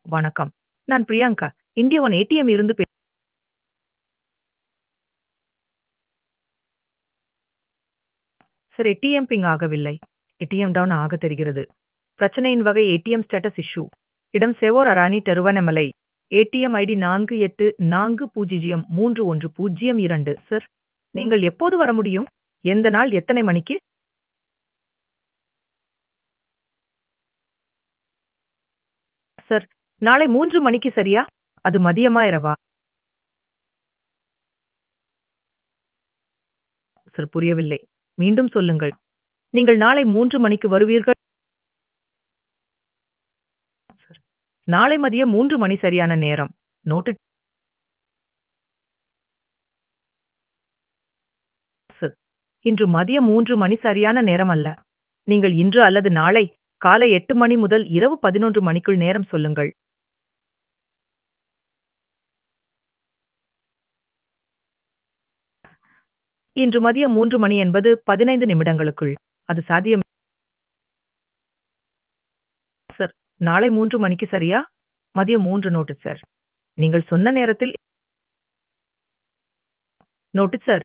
வணக்கம். நான் Priyanka. India one ATM இருந்து பே சார் ஏடிஎம் பிங் ஆகவில்லை. ஏடிஎம் டவுன் ஆக தெரிகிறது. பிரச்சனையின் வகை ஏடிஎம் ஸ்டேட்டஸ் இஷ்யூ. இடம் Sevoor Arani Tiruvannamalai. ATM ID 48403102 sir. நீங்கள் எப்போது வர முடியும்? எந்த நாள் எத்தனை மணிக்கு? சார், நாளை 3 மணிக்கு சரியா? அது மதியமா இரவா? சார் புரியவில்லை. மீண்டும் சொல்லுங்கள். நீங்கள் நாளை 3 மணிக்கு வருவீர்கள்? சார், நாளை மதியம் 3 மணி சரியான நேரம். நோட்டட் சார், இன்று மதியம் 3 மணி சரியான நேரம் அல்ல. நீங்கள் இன்று அல்லது நாளை காலை 8 மணி முதல் இரவு 11 மணிக்குள் நேரம் சொல்லுங்கள். இன்று மதியம் 3 மணி என்பது 15 நிமிடங்களுக்குள். அது சாத்தியம் சார், நாளை 3 மணிக்கு சரியா? மதியம் 3 நோட்டட் சார். நீங்கள் சொன்ன நேரத்தில் நோட்டட் சார்.